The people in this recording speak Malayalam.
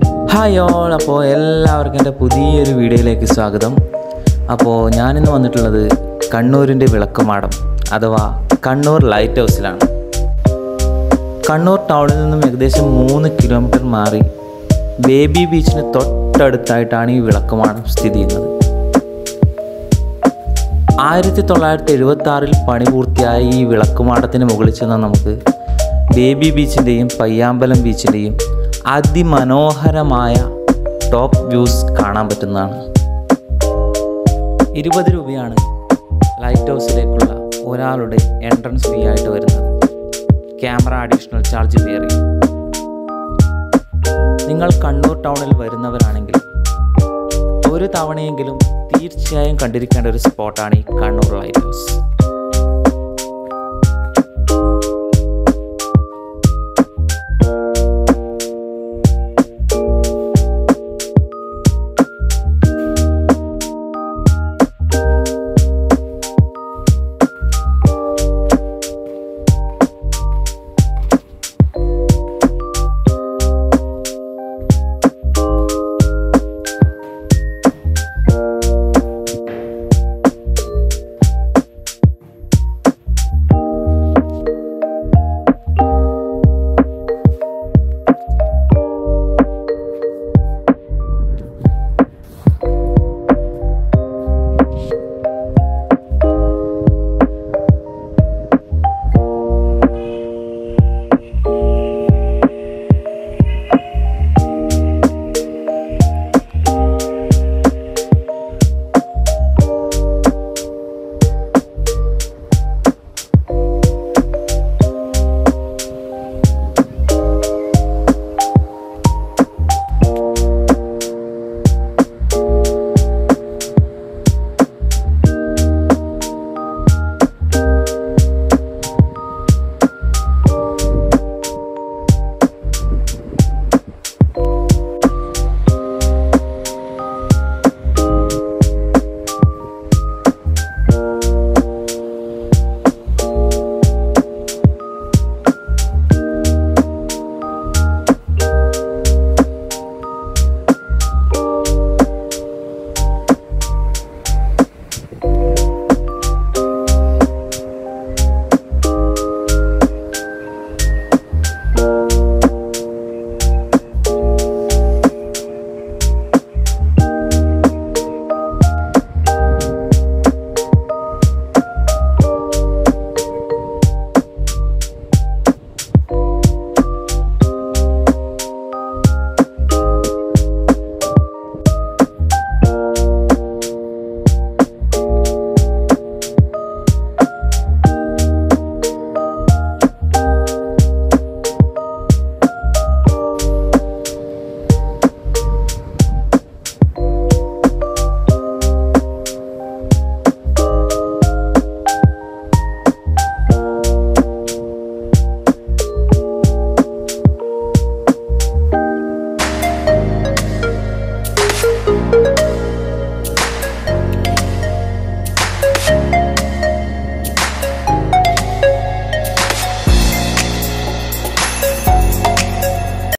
ഹായ് ഓൾ അപ്പോൾ എല്ലാവർക്കും എൻ്റെ പുതിയൊരു വീഡിയോയിലേക്ക് സ്വാഗതം അപ്പോൾ ഞാനിന്ന് വന്നിട്ടുള്ളത് കണ്ണൂരിൻ്റെ വിളക്കുമാടം അഥവാ കണ്ണൂർ ലൈറ്റ് ഹൗസിലാണ് കണ്ണൂർ ടൗണിൽ നിന്നും ഏകദേശം മൂന്ന് കിലോമീറ്റർ മാറി ബേബി ബീച്ചിന് തൊട്ടടുത്തായിട്ടാണ് ഈ വിളക്കുമാടം സ്ഥിതി ചെയ്യുന്നത് ആയിരത്തി തൊള്ളായിരത്തി എഴുപത്തി ആറിൽ പണി പൂർത്തിയായ ഈ വിളക്കുമാടത്തിന് മുകളിൽ ചെന്നാൽ നമുക്ക് ബേബി ബീച്ചിൻ്റെയും പയ്യാമ്പലം ബീച്ചിൻ്റെയും അതിമനോഹരമായ ടോപ്പ് വ്യൂസ് കാണാൻ പറ്റുന്നതാണ് ഇരുപത് രൂപയാണ് ലൈറ്റ് ഹൗസിലേക്കുള്ള ഒരാളുടെ എൻട്രൻസ് ഫീ ആയിട്ട് വരുന്നത് ക്യാമറ അഡീഷണൽ ചാർജ് വേറെ നിങ്ങൾ കണ്ണൂർ ടൗണിൽ വരുന്നവരാണെങ്കിൽ ഒരു തവണയെങ്കിലും തീർച്ചയായും കണ്ടിരിക്കേണ്ട ഒരു സ്പോട്ടാണ് ഈ കണ്ണൂർ ലൈറ്റ് ഹൗസ്